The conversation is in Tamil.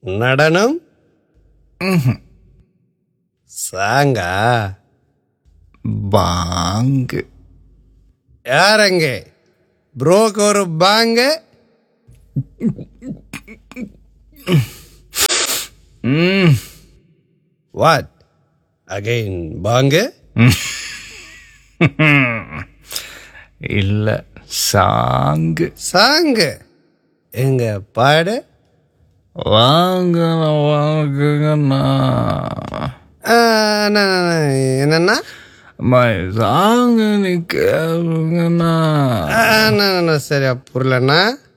நடனம் சாங்கா பாங்கு யாரங்க ப்ரோக்கு ஒரு பாங்க ம் வாட் அகைன் பாங்க இல்லை சாங்கு சாங்கு எங்க பாடு வாங்க வாங்குங்கண்ணா ஆ, ந- ந- ந- என்னண்ணா அம்மா சாங்கு நீ கேளுங்கண்ணா ஆ, ந- ந- ந, சரியா புரியலண்ணா